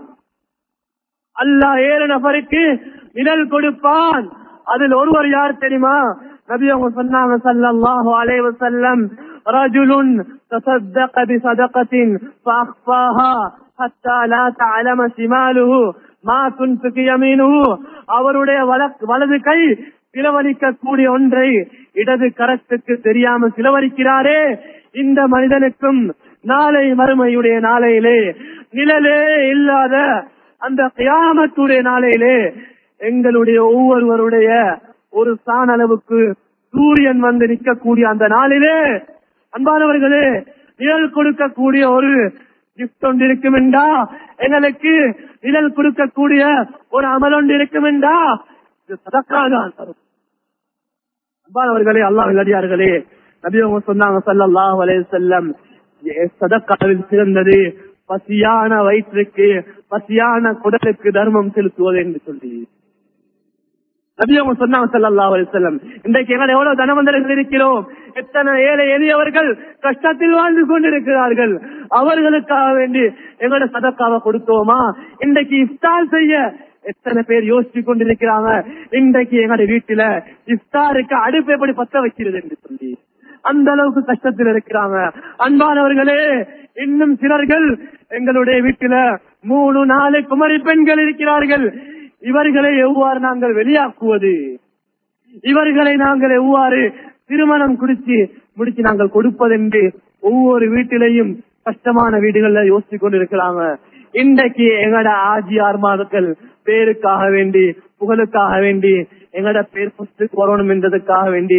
அல்லாஹ் ஏழு நபருக்கு நிழல் கொடுப்பான் அதில் ஒருவர் யார் தெரியுமா நபி அவங்க சொன்னாங்க ஸல்லல்லாஹு அலைஹி வஸல்லம் رجل تصدق بصدقة فأخفاها حتى لا تعلم شماله ما تنفق يمينه அவருடைய வலக்- வலது கை சிலவழிக்க கூடிய ஒன்றை இடது கரத்துக்கு தெரியாம சிலவழிக்கிறாரே இந்த மனிதனுக்கும் நாளை மறுமையுடைய நாளையிலே நிழலே இல்லாத அந்த கியாமத்துடைய நாளையிலே எங்களுடைய ஒவ்வொருவருடைய ஒரு சான் அளவுக்கு சூரியன் வந்து நிற்கக்கூடிய அந்த நாளிலே அன்பானவர்களே நிழல் கொடுக்கக்கூடிய ஒரு கிஃப்ட் ஒன்று இருக்கும் என்றா எங்களுக்கு நிழல் கொடுக்கக்கூடிய ஒரு அமல் ஒன்று இருக்கும் என்றா இது சதக்காதான் தரும் அன்பானவர்களே அல்லாஹ் நல்லடியார்களே நபி அவங்க சொன்னாங்க ஸல்லல்லாஹு அலைஹி வஸல்லம் ஏ, சதக்காவில் சிறந்தது பசியான வயிற்றுக்கு பசியான குடலுக்கு தர்மம் செலுத்துவது என்று சொல்லி நபி அவங்க சொன்னாங்க ஸல்லல்லாஹு அலைஹி வஸல்லம் இன்றைக்கு எங்களை எவ்வளவு தனவந்தர்கள் இருக்கிறோம் எத்தனை ஏழை எளியவர்கள் கஷ்டத்தில் வாழ்ந்து கொண்டிருக்கிறார்கள் அவர்களுக்காக வேண்டி எங்களோட சதக்காவை கொடுத்தோமா இன்றைக்கு இஃப்தார் செய்ய எத்தனை பேர் யோசிச்சு கொண்டிருக்கிறாங்க இன்றைக்கு எங்களுடைய வீட்டுல இஃப்தாருக்கு அடுப்பு எப்படி பத்த வைக்கிறது என்று சொல்லி அந்த அளவுக்கு கஷ்டத்தில் இருக்கிறாங்க அன்பானவர்களே இன்னும் சிலர்கள் எங்களுடைய வீட்டுல மூணு நாலு குமரி பெண்கள் இருக்கிறார்கள் இவர்களை எவ்வாறு நாங்கள் வெளியாக்குவது இவர்களை நாங்கள் எவ்வாறு திருமணம் குடிச்சு முடிச்சு நாங்கள் கொடுப்பதென்று ஒவ்வொரு வீட்டிலையும் கஷ்டமான வீடுகள்ல யோசிச்சு கொண்டிருக்கிறாங்க இன்றைக்கு எங்கட ஆஜியார் மாதங்கள் பேருக்காக வேண்டி புகழுக்காக வேண்டி எங்கட பேர் ஃபர்ஸ்ட் வரணும் என்றதுக்காக வேண்டி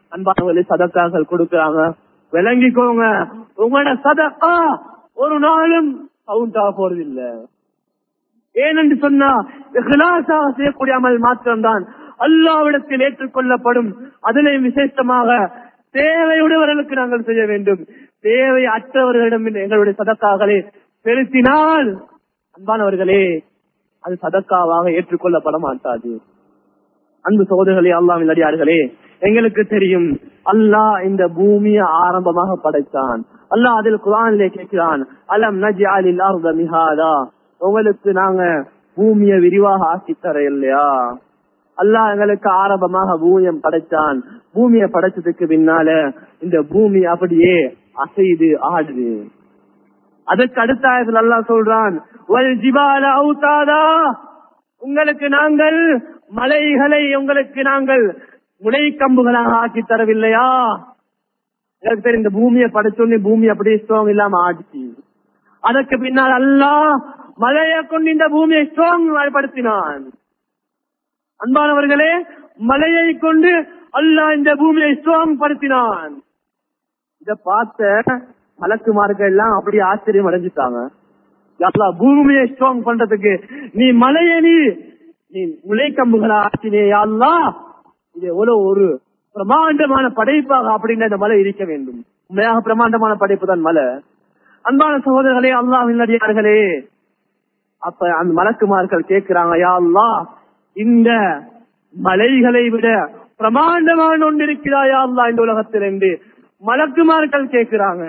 அன்பானவர்களே சதக்காக்கள் கொடுக்கறாங்க விளங்கிக்கோங்க உங்களோட சதக்கா ஒரு நாளும் கவுண்ட் ஆக போறது இல்ல ஏனென்று சொன்னா இஹ்லாஸாக செய்யக்கூடிய அமல் மாத்திரம்தான் அல்லாவிடத்தில் ஏற்றுக்கொள்ளப்படும் அதிலே விசேஷமாக தேவையுடையவர்களுக்கு நாங்கள் செய்ய வேண்டும் தேவை அற்றவர்களிடம் எங்களுடைய சதக்காக்களை செலுத்தினால் அன்பானவர்களே அது சதக்காவாக ஏற்றுக்கொள்ளப்பட மாட்டாது அன்பு சகோதரர்களே அல்லாவின் அடியார்களே எங்களுக்கு தெரியும் அல்லாஹ் இந்த பூமியை ஆரம்பமாக படைத்தான் அல்லாஹ் அதில் குரானிலே கேட்கிறான் அலம் நஜி அலில் மிகாதா உங்களுக்கு நாங்க பூமியை விரிவாக ஆக்கி தர இல்லையா அல்லாஹ் எங்களுக்கு ஆரம்பமாக பூமியம் படைச்சான் பூமியை படைச்சதுக்கு பின்னால இந்த பூமி அப்படியே அசைது ஆடுது அதற்கு அடுத்த ஆயத்தில் அல்லாஹ் சொல்றான் "வல் ஜிபால அவுதாதா." உங்களுக்கு நாங்கள் மலைகளை உங்களுக்கு நாங்கள் முனை கம்புகளாக ஆக்கி தரவில்லையா எனக்கு தெரியும் இந்த பூமியை படைச்சோன்னே பூமி அப்படியே ஸ்ட்ராங் இல்லாம ஆடிச்சு அதற்கு பின்னால் அல்லாஹ் மலையை கொண்டு இந்த பூமியை ஸ்ட்ராங் படுத்தினான் அன்பானவர்களே மலையை கொண்டு அல்லாஹ் இந்த பூமியை ஸ்ட்ராங் படுத்தினான் இத பார்த்த மலக்குமார்கள் எல்லாம் அப்படியே ஆச்சரியம் அடைஞ்சிட்டாங்க அல்லாஹ் பூமியை ஸ்ட்ராங் பண்றதுக்கு நீ மலையை நீ நீ முளைக்கம்புகளை ஆக்கினே அல்லாஹ் இது எவ்வளவு ஒரு பிரமாண்டமான படைப்பாக அப்படின்னு இந்த மலை இருக்க வேண்டும் உண்மையாக பிரமாண்டமான படைப்பு தான் மலை அன்பான சகோதரர்களே அல்லாஹ் நடிகார்களே அப்ப அந்த மலக்குமார்கள் கேட்கிறாங்க யா அல்லாஹ் இந்த மலைகளை விட பிரமாண்டமான ஒன்று இருக்கிறாயா அல்லா இந்த உலகத்தில் என்று மலக்குமார்கள் கேட்கிறாங்க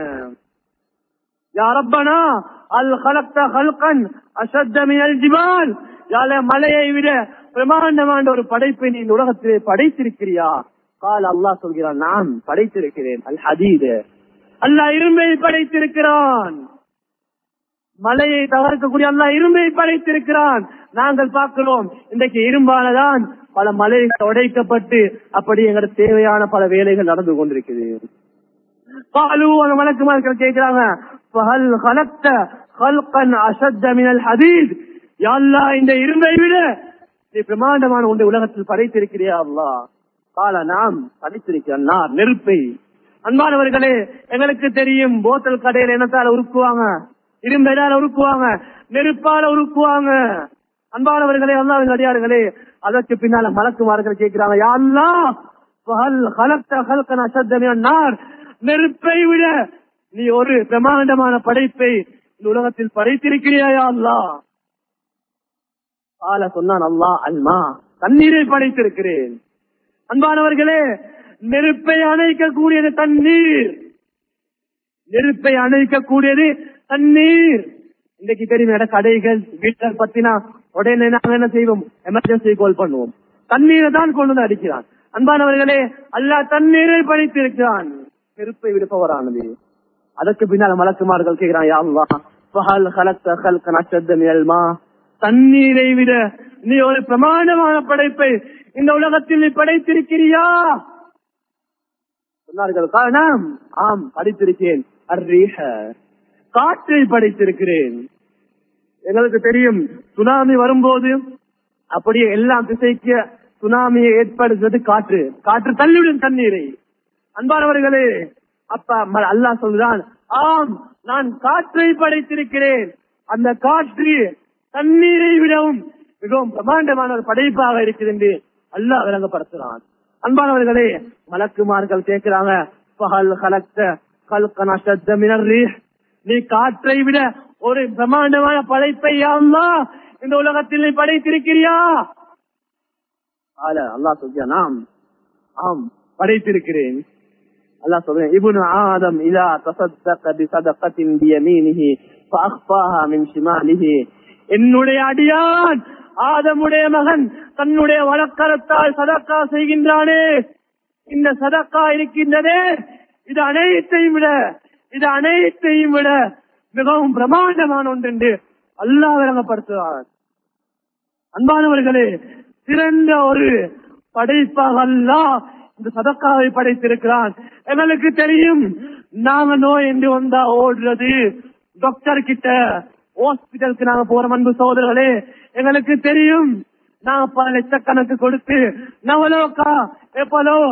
யா ரப்பனா அல் خلقت خلقا اشد من الجبال யால மலையை விட பிரமாண்டமான ஒரு படைப்பை நீ இந்த உலகத்திலே படைத்திருக்கிறியா கால் அல்லாஹ் சொல்கிறான் நான் படைத்திருக்கிறேன் அல் ஹதீது அல்லாஹ் இரும்பை படைத்திருக்கிறான் மலையை தகர்க்கக்கூடிய அல்லாஹ் இரும்பை படைத்திருக்கிறான் நாங்கள் பார்க்கிறோம் இன்றைக்கு இரும்பாலதான் பல மலைகள் உடைக்கப்பட்டு அப்படி எங்களுக்கு தேவையான பல வேலைகள் நடந்து கொண்டிருக்குது பாலு அந்த மலக்குமார்கள் கேட்கிறாங்க பகல் கலத்த கல்கன் அசத்த மினல் ஹதீத் யா அல்லாஹ் இந்த இரும்பை விட நீ பிரமாண்டமான ஒன்றை உலகத்தில் படைத்திருக்கிறியா அல்லாஹ் கால நாம் படைத்திருக்கிறோம் நான் நெருப்பை அன்பானவர்களே எங்களுக்கு தெரியும் போத்தல் கடையில என்னத்தால உருக்குவாங்க இரும்பெடால உருக்குவாங்க நெருப்பால உருக்குவாங்க அன்பானவர்களே அல்லாவின் அடியார்களே அதற்கு பின்னால மலக்குமார்கள் கேட்கிறாங்க யா அல்லாஹ் பகல் கலத்த கல்கன் அசத்த மினல் நார் நெருப்பை விட நீ ஒரு பிரமாண்டமான படைப்பை இந்த உலகத்தில் படைத்திருக்கிறியா அல்லா ஆல சொன்னான் அல்லா அல்மா தண்ணீரை படைத்திருக்கிறேன் அன்பானவர்களே நெருப்பை அணைக்கக்கூடியது தண்ணீர் நெருப்பை அணைக்கக்கூடியது தண்ணீர் இன்னைக்கு தெரியும் இட கடைகள் வீட்டை பத்தினா உடனே நாங்க என்ன செய்வோம் எமர்ஜென்சி கால் பண்ணுவோம் தண்ணீரை தான் கொண்டு வந்து அடிக்கிறான் அன்பானவர்களே அல்லாஹ் தண்ணீரை படைத்திருக்கிறான் நெருப்பை விடுப்பவரானது அதற்கு பின்னால் மலக்குமார்கள் கேட்கிறான் யா அல்லாஹ் ஃபஹல் கலக்த கல்கன் அஷத்த மினல் மா தண்ணீரை விட நீ ஒரு பிரமாண்டமான படைப்பை இந்த உலகத்தில் நீ படைத்திருக்கிறியா சொன்னார்கள் காரணம் ஆம் படைத்திருக்கேன் அர்ரீஹ காற்றை படைத்திருக்கிறேன் எங்களுக்கு தெரியும் சுனாமி வரும்போது அப்படியே எல்லாம் திசைக்கு சுனாமியை ஏற்படுத்துவது காற்று காற்று தள்ளிவிடும் தண்ணீரை அன்பானவர்களே அப்ப ம- அல்லாஹ் சொல்றான் ஆம் நான் காற்றை படைத்திருக்கிறேன் அந்த காற்று தண்ணீரை விடவும் மிகவும் பிரமாண்டமான ஒரு படைப்பாக இருக்குது என்று அல்லாஹ் விளங்கப்படுத்துறான் அன்பானவர்களே மலக்குமார்கள் கேட்கிறாங்க பகல் கலக்க கல்கனா சத்த மினர்ரீஹ். நீ காற்றை விட ஒரு பிரமாண்டமான படைப்பை யா அல்லாஹ் இந்த உலகத்தில் நீ படைத்திருக்கிறியா ஆல அல்லாஹ் சொல்கிறான் ஆம் ஆம் படைத்திருக்கிறேன் அல்லாஹ் சொல்றேன் இப்னு ஆதம் இதா தசத்தக பிசதகத்தின் பியமீனிஹி ஃபஅக்ஃபாஹா மின் ஷிமாலிஹி என்னுடைய அடியான் ஆதமுடைய மகன் தன்னுடைய வழக்கரத்தால் சதக்கா செய்கின்றானே இந்த சதக்கா இருக்கின்றதே இது அனைத்தையும் விட இது அனைத்தையும் விட மிகவும் பிரமாண்டமான ஒன்று என்று அல்லாஹ் விளங்கப்படுத்துகிறார் அன்பானவர்களே சிறந்த ஒரு படைப்பாக அல்லாஹ் இந்த சதக்காவை படைத்திருக்கிறான் எங்களுக்கு தெரியும் நாங்க நோய் என்று வந்தா ஓடுறது டாக்டர் கிட்ட ஹாஸ்பிட்டலுக்கு நாங்க போற அன்பு சோதரர்களே எங்களுக்கு தெரியும் நாங்க பல லட்சக்கணக்கு கொடுத்து நவலோக்கா எப்பலோ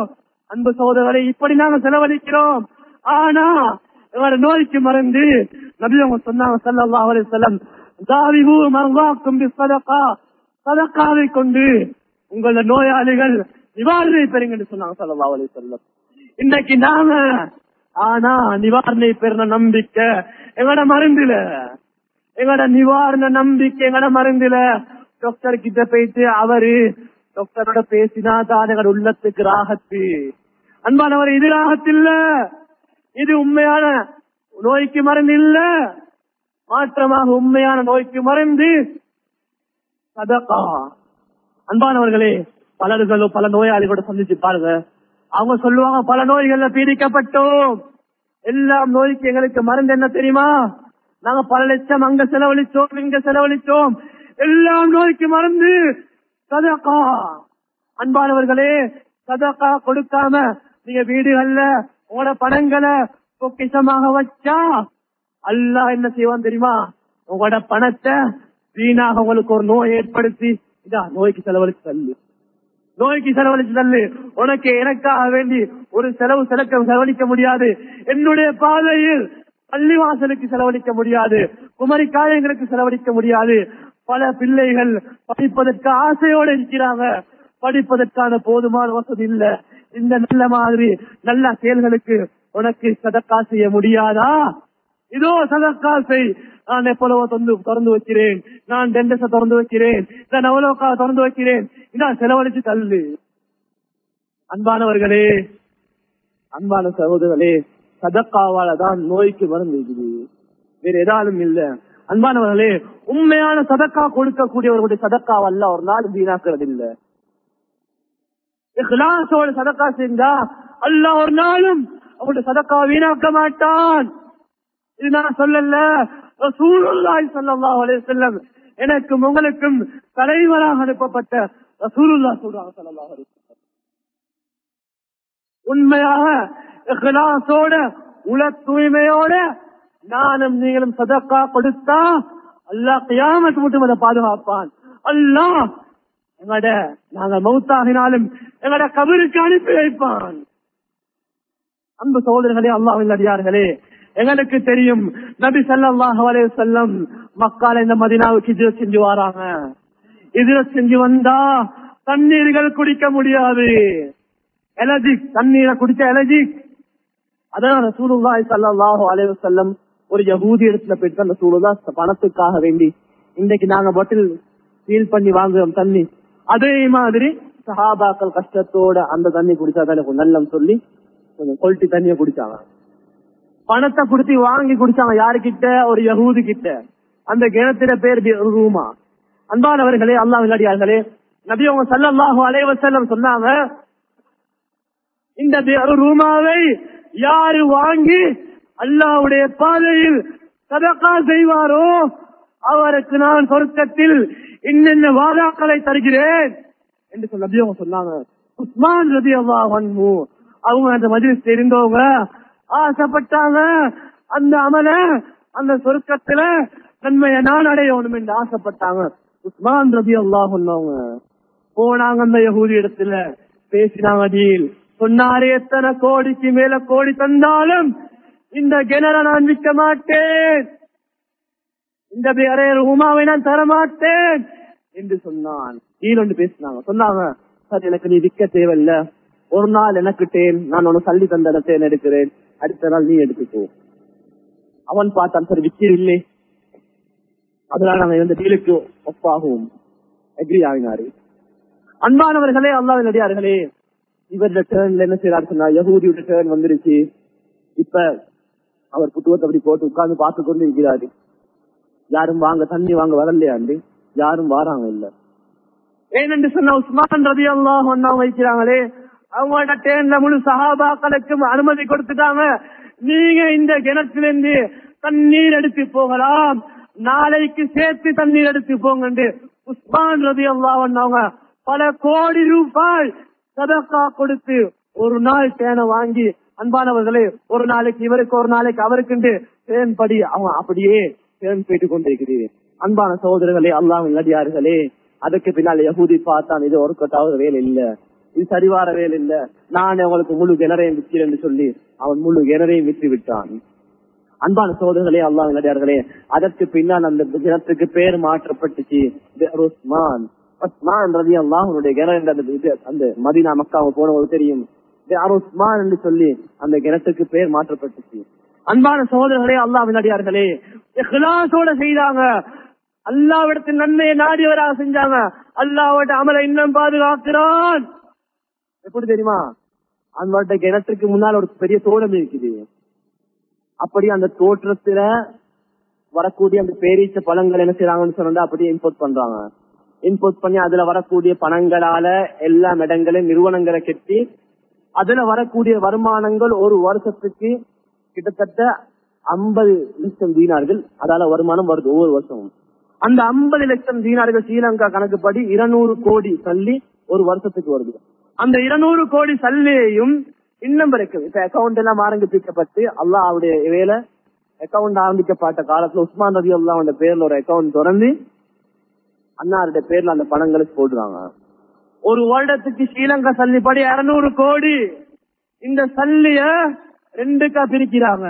அன்பு சகோதரரை இப்படி நாங்க செலவழிக்கிறோம் ஆனா இவர நோய்க்கு மறந்து நபி அவங்க சொன்னாங்க ஸல்லல்லாஹு அலைஹி வஸல்லம் தாவிஹு மர்வாக்கும் பிஸ்ஸதகா சதக்காவை கொண்டு உங்களோட நோயாளிகள் நிவாரணை பெறுங்க என்று சொன்னாங்க ஸல்லல்லாஹு அலைஹி வஸல்லம் இன்னைக்கு நாங்க ஆனா நிவாரணை பெறுற நம்பிக்கை எங்களோட மருந்துல எங்களோட நிவாரண நம்பிக்கை எங்களோட மருந்துல டாக்டர் கிட்ட போயிட்டு அவரு டாக்டரோட பேசினா தான் எங்களோட உள்ளத்துக்கு ராகத்து அன்பானவர் இது ராகத்து இல்ல இது உண்மையான நோய்க்கு மருந்து இல்ல மாற்றமாக உண்மையான நோய்க்கு மருந்து சதகா அன்பானவர்களே பலர்களும் பல நோயாளிகளோட சந்திச்சு பாருங்க அவங்க சொல்லுவாங்க பல நோய்கள்ல பீடிக்கப்பட்டோம் எல்லா நோய்க்கு எங்களுக்கு மருந்து என்ன தெரியுமா நாங்க பல லட்சம் அங்க செலவழிச்சோம் இங்க செலவழிச்சோம் எல்லா நோய்க்கு மருந்து சதகா அன்பானவர்களே சதகா கொடுக்காம நீங்க வீடுகள்ல உங்களோட பணங்களை பொக்கிஷமாக வச்சா அல்லாஹ் என்ன செய்வான் தெரியுமா உங்களோட பணத்தை வீணாக உங்களுக்கு ஒரு நோய் ஏற்படுத்தி இதா நோய்க்கு செலவழிச்சு தள்ளு நோய்க்கு செலவழிச்சு தள்ளு உனக்கு எனக்காக வேண்டி ஒரு செலவு செலக்க செலவழிக்க முடியாது என்னுடைய பாதையில் பள்ளிவாசலுக்கு செலவழிக்க முடியாது குமரி காயங்களுக்கு செலவழிக்க முடியாது பல பிள்ளைகள் படிப்பதற்கு ஆசையோடு இருக்கிறாங்க படிப்பதற்கான போதுமான வசதி இல்ல இந்த நல்ல மாதிரி நல்ல செயல்களுக்கு உனக்கு சதக்கா செய்ய முடியாதா இதோ சதக்கா செய் நான் எப்பொழுவோ திறந்து திறந்து வைக்கிறேன் நான் டெண்டஸ திறந்து வைக்கிறேன் நான் நவலோக்கா திறந்து வைக்கிறேன் இதான் செலவழிச்சு தள்ளு அன்பானவர்களே அன்பான சகோதரர்களே சதக்காவால தான் நோய்க்கு மருந்து இருக்குது வேற எதாலும் இல்ல அன்பானவர்களே உண்மையான சதக்கா கொடுக்கக்கூடியவர்களுடைய சதக்காவல்ல ஒரு நாள் வீணாக்குறது இல்ல இஹ்லாஸோட சதக்கா செஞ்சா அல்லாஹ் ஒரு நாளும் அவருடைய சதக்கா வீணாக்க மாட்டான் இது நான் சொல்லல ரசூலுல்லாஹி ஸல்லல்லாஹு அலைஹி வஸல்லம் எனக்கும் உங்களுக்கும் தலைவராக அனுப்பப்பட்ட ரசூலுல்லாஹ் சொல்றாங்க ஸல்லல்லாஹு அலைஹி வஸல்லம் உண்மையாக இஹ்லாஸோட உல தூய்மையோட நானும் நீங்களும் சதக்கா கொடுத்தா அல்லாஹ் கியாமத் மட்டும் அதை பாதுகாப்பான் அல்லாஹ் எங்கட நாங்க மௌத்தாகினாலும் எங்கட கபருக்கு அனுப்பி வைப்பான் அன்பு சகோதரர்களே அல்லாஹின் அடியார்களே எங்களுக்கு தெரியும் நபி ஸல்லல்லாஹு அலைஹி வஸல்லம் மக்கால இந்த மதீனாவுக்கு ஹிஜ்ரத் செஞ்சு வராங்க ஹிஜ்ரத் செஞ்சு வந்தா தண்ணீர்கள் குடிக்க முடியாது எலர்ஜிக் தண்ணீரை குடிச்ச எலர்ஜிக் அதான் ரசூலுல்லாஹி ஸல்லல்லாஹு அலைஹி வஸல்லம் ஒரு யகூதி இடத்துல போயிட்டு அந்த ரசூலுல்லாஹ் பணத்துக்காக வேண்டி இன்னைக்கு நாங்க பாட்டில் ஃபீல் பண்ணி வாங்குறோம் தண்ணி அதே மாதிரி சஹாபாக்கள் கஷ்டத்தோட அந்த தண்ணி குடிச்சா தான் எனக்கு நல்லம் சொல்லி கொஞ்சம் குவாலிட்டி தண்ணியை குடிச்சாங்க பணத்தை கொடுத்து வாங்கி குடிச்சாங்க யாருக்கிட்ட ஒரு யகூதி கிட்ட அந்த கிணத்திட பேர் ரூமா அன்பானவர்களே அல்லாஹ் விளையாடியார்களே நபி அவங்க சல்லல்லாஹு அலைஹி வஸல்லம் சொன்னாங்க இந்த ஒரு ரூமாவை யாரு வாங்கி அல்லாஹ்வுடைய பாதையில் சதகா செய்வாரோ அவருக்கு நான் சொர்க்கத்தில் இன்னென்ன வாதாக்களை தருகிறேன் என்று சொல்ல நபி அவங்க சொன்னாங்க உஸ்மான் ரதி அல்லாஹ் அவங்க அந்த மஜிலிஸ் தெரிந்தவங்க ஆசைப்பட்டாங்க அந்த அமல அந்த சொர்க்கத்துல நன்மையை நான் அடையணும் என்று ஆசைப்பட்டாங்க உஸ்மான் ரபி அல்லாஹ் சொன்னவங்க போனாங்க அந்த யகூதி இடத்துல பேசினாங்க டீல் சொன்னாரு எத்தனை கோடிக்கு மேல கோடி தந்தாலும் இந்த கிணற நான் விற்க மாட்டேன் இந்த பேரை உமாவை நான் தரமாட்டேன் என்று சொன்னான் டீல் ஒன்று பேசினாங்க சொன்னாங்க சார் எனக்கு நீ விற்க தேவையில்ல ஒரு நாள் எனக்கு டேன் நான் உனக்கு சல்லி தந்த இடத்தை எடுக்கிறேன் அடுத்த நாள் நீ எடுத்துக்கோ அவன் பார்த்தான் சார் விற்கவில்லை அதனால நாங்க இந்த டீலுக்கு ஒப்பாகவும் அக்ரி ஆகினாரு அன்பானவர்களே அல்லாவின் நடிகார்களே இவருடைய டேர்ன்ல என்ன செய்யறாரு சொன்னா யகூதியோட டேர்ன் வந்துருச்சு இப்ப அவர் புத்துவத்தை அப்படி போட்டு உட்கார்ந்து பார்த்து கொண்டு இருக்கிறாரு யாரும் வாங்க தண்ணி வாங்க வரலையாண்டு யாரும் வாராங்க இல்ல ஏனென்று சொன்ன உஸ்மான் ரவி அல்லாஹ் ஒன்னாங்க வைக்கிறாங்களே அவங்களோட டேன்ல முழு சகாபாக்களுக்கும் அனுமதி கொடுத்துட்டாங்க நீங்க இந்த கிணத்திலிருந்து தண்ணீர் எடுத்து போகலாம் நாளைக்கு சேர்த்து தண்ணீர் எடுத்து போங்க உஸ்மான் ரவி அல்லாஹ் ஒன்னவங்க பல கோடி ரூபாய் சதக்கா கொடுத்து ஒரு நாள் தேனை வாங்கி அன்பானவர்களே ஒரு நாளைக்கு இவருக்கு ஒரு நாளைக்கு அவருக்கு தேன் படி அவங்க அப்படியே தேன் போயிட்டு கொண்டிருக்குது அன்பான சகோதரர்களே அல்லாஹ் நடிகார்களே அதுக்கு பின்னால் யகூதி பார்த்தான் இது ஒரு கட்டாவது வேலை இல்ல இது சரிவார வேலை இல்ல நான் உங்களுக்கு முழு கிணறையும் விற்கிறேன் என்று சொல்லி அவன் முழு கிணறையும் விற்று விட்டான் அன்பான சோதர்களே அல்லாஹ் நடிகார்களே அதற்கு பின்னால் அந்த கிணத்துக்கு பேர் மாற்றப்பட்டுச்சு பிர் உஸ்மான் உஸ்மான் ரதி அல்லாஹனுடைய கிணறு என்ற அந்த இது- அந்த மதீனா மக்காவை போனவங்களுக்கு தெரியும் பிர் உஸ்மான் என்று சொல்லி அந்த கிணத்துக்கு பேர் மாற்றப்பட்டுச்சு அன்பான சகோதரர்களே அல்லாஹ் நடிகார்களே இஹ்லாஸோட செய்தாங்க அல்லாவிடத்தில் நன்மையை நாடியவராக செஞ்சாங்க அல்லாவோட அமலை இன்னும் பாதுகாக்கிறான் எப்படி தெரியுமா அந்த கிணத்துக்கு முன்னால் ஒரு பெரிய தோட்டம் இருக்குது அப்படி அந்த தோற்றத்துல வரக்கூடிய அந்த பேரீச்ச பழங்கள் என்ன செய்யறாங்கன்னு சொன்னா அப்படியே இம்போர்ட் பண்றாங்க இம்போர்ட் பண்ணி அதுல வரக்கூடிய பணங்களால எல்லா இடங்களையும் நிறுவனங்களை கட்டி அதுல வரக்கூடிய வருமானங்கள் ஒரு வருஷத்துக்கு கிட்டத்தட்ட ஐம்பது லட்சம் தீனார்கள் அதால வருமானம் வருது ஒவ்வொரு வருஷமும் அந்த ஐம்பது லட்சம் தீனார்கள் ஸ்ரீலங்கா கணக்குப்படி இருநூறு கோடி சல்லி ஒரு வருஷத்துக்கு வருது அந்த இருநூறு கோடி சல்லியையும் இன்னும் வரைக்கும் இப்ப அக்கௌண்ட் எல்லாம் ஆரம்பிக்கப்பட்டு அல்லாஹ் அவருடைய வேலை அக்கௌண்ட் ஆரம்பிக்கப்பட்ட காலத்துல உஸ்மான் ரவி அல்லாவோட பேர்ல ஒரு அக்கௌண்ட் திறந்து அண்ணாருடைய பேர்ல அந்த பணங்களை போடுறாங்க ஒரு வருடத்துக்கு ஸ்ரீலங்கா சல்லிப்படி இருநூறு கோடி இந்த சல்லிய ரெண்டுக்கா பிரிக்கிறாங்க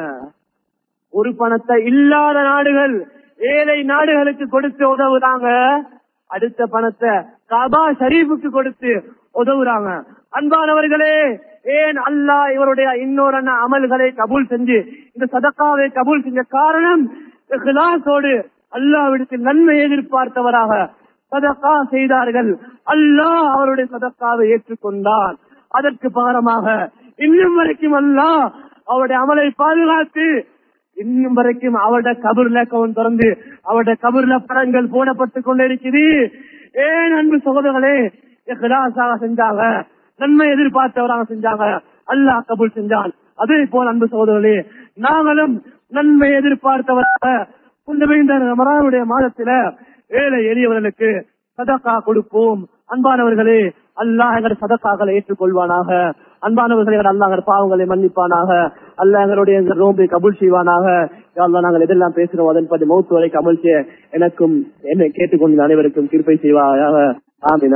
ஒரு பணத்தை இல்லாத நாடுகள் ஏழை நாடுகளுக்கு கொடுத்து உதவுறாங்க அடுத்த பணத்தை காபா ஷரீஃபுக்கு கொடுத்து உதவுறாங்க அன்பானவர்களே ஏன் அல்லாஹ் இவருடைய இன்னொரு அண்ணா அமல்களை கபூல் செஞ்சு இந்த சதக்காவை கபூல் செஞ்ச காரணம் இஹ்லாஸோடு அல்லாவிடத்தில் நன்மை எதிர்பார்த்தவராக சதக்கா செய்தார்கள் அல்லாஹ் அவருடைய சதக்காவை ஏற்றுக்கொண்டான் அதற்கு பகரமாக இன்னும் வரைக்கும் அல்லாஹ் அவருடைய அமலை பாதுகாத்து இன்னும் வரைக்கும் அவருடைய கபூர்ல கவுன் திறந்து அவருடைய கபூர்ல படங்கள் போடப்பட்டு கொண்டிருக்குது ஏன் அன்பு சகோதரர்களே இஹ்லாஸாக செஞ்சாங்க நன்மை எதிர்பார்த்தவராக செஞ்சாங்க அல்லாஹ் கபூல் செஞ்சான் அதே போல் அன்பு சகோதரர்களே நாங்களும் நன்மை எதிர்பார்த்தவராக புனித ரமலானுடைய மாதத்தில ஏழை எளியவர்களுக்கு சதக்கா கொடுப்போம் அன்பானவர்களே அல்லாஹ் எங்கள் சதக்காக்களை ஏற்றுக்கொள்வானாக அன்பானவர்களே அல்லாஹ் எங்கள் பாவங்களை மன்னிப்பானாக அல்லாஹ் எங்களுடைய எங்கள் நோம்பை கபூல் செய்வானாக யா அல்லாஹ் நாங்கள் எதெல்லாம் பேசுறோம் அதன்படி மௌத்து வரை கமல் செய்ய எனக்கும் என்னை கேட்டுக்கொண்ட அனைவருக்கும் கிருப்பை செய்வாயாக ஆமீன்